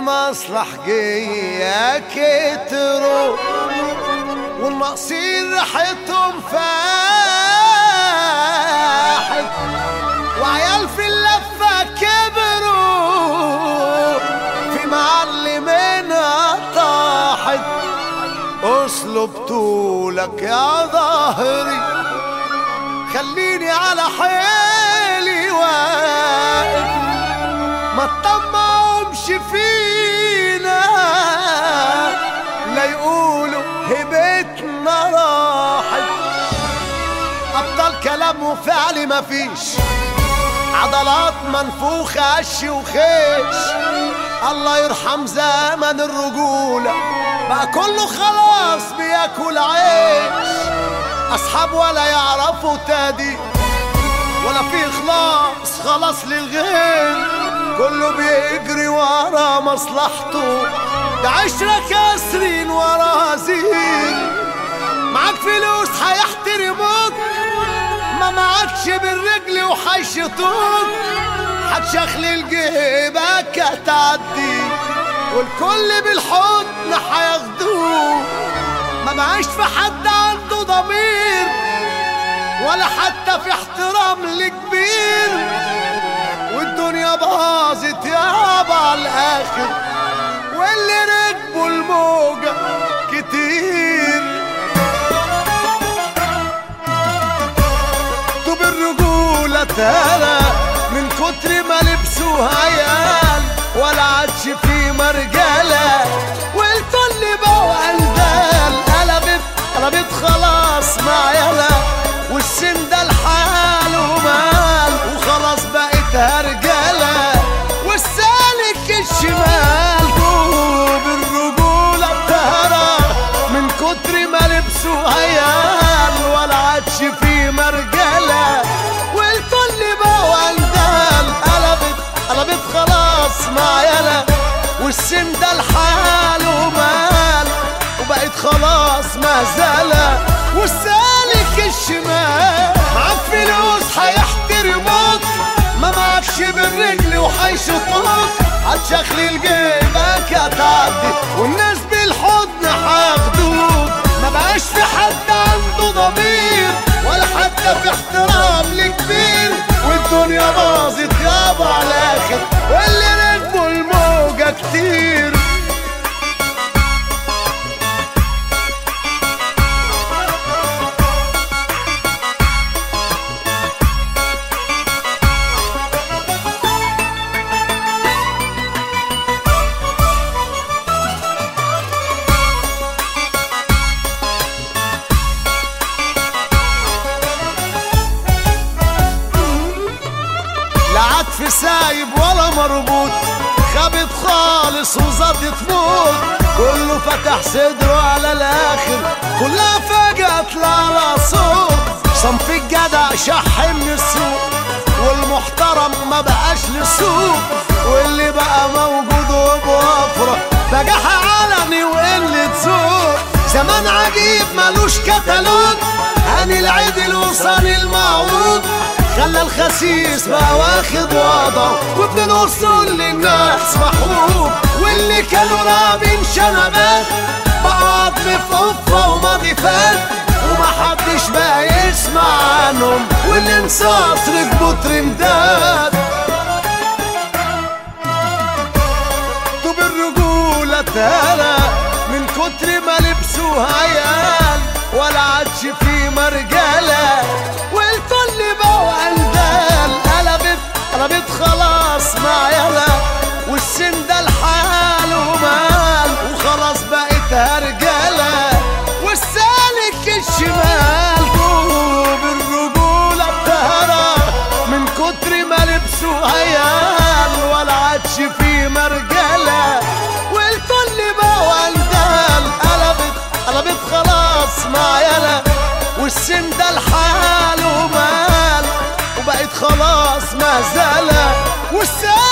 المصلحجية كتروا والناقصين ريحتهم فاحت وعيال في اللفة كبروا في معلمينها طاحت اسلب طولك يا ظهري خليني على حيلي واقف ما تطمعهمش فينا لا يقولوا هبتنا راحت ابطال كلام وفعل مفيش عضلات منفوخة قش وخيش الله يرحم زمن الرجولة بقى كله خلاص بياكل عيش أصحاب ولا يعرفوا تادي ولا في إخلاص خلاص للغير كله بيجري ورا مصلحته ده عشرة كاسرين ورا زين معاك فلوس هيحترموك ما معكش بالرجل وحيشطوك هتشخلل جيبك هتعدي والكل بالحضن هياخدوه ما بقاش في حد عنده ضمير ولا حتى في احترام لكبير والدنيا باظت يابا على الاخر واللي ركبوا الموجة كتير طب الرجولة ترى من كتر ما لبسوا عيال ولا عادش في مرجلة والكل بقوا اندال قلبت قلبت خلاص مع يلا والسن ده الحال ومال وخلاص بقت هرجلة والسالك الشمال دوب الرجولة بتهرى من كتر ما لبسوا عيال ولا عادش في مرجلة والكل بقوا اندال قلبت قلبت خلاص مع يلا والسن ده الحال ومال وبقت خلاص مهزلة والسالك الشمال معاك فلوس هيحترموك ما معكش بالرجل وحيشطوك هتشخلل جيبك هتعدي والناس بالحضن هياخدوك ما بقاش في حد عنده ضمير ولا حتى في احترام لكبير والدنيا باظت يابا على الاخر واللي ركبوا الموجة كتير لا عطف سايب ولا مربوط خابت خالص وزاد تموت كله فتح صدره على الاخر كلها فجأة طلع على صوت صنف الجدع شح من السوق والمحترم ما بقاش للسوق واللي بقى موجود وبوفرة بجاح علني وقلة ذوق زمان عجيب ملوش كتالوج هاني العدل وصان المعوج خلى الخسيس بقى واخد وضعه وابن الوصول للناس محبوب واللي كانوا رابين شنبات بقوا عظم في قفة وماضي فات ومحدش بقى يسمع عنهم والانصاص ركبوا ترندات طب الرجولة تالا من كتر ما لبسوا عيال ولا عادش في مرجلة والكل بقوا اندال قلبت قلبت خلاص مع يلا والسن ده الحال ومال وخلاص بقت هرجلة والسالك الشمال طوب الرجولة بتهرى من كتر ما لبسوا عيال ولا عادش في مرجلة والكل بقوا اندال قلبت قلبت خلاص مع يلا والسن ده الحال ومال وبقت خلاص مهزلة والسالك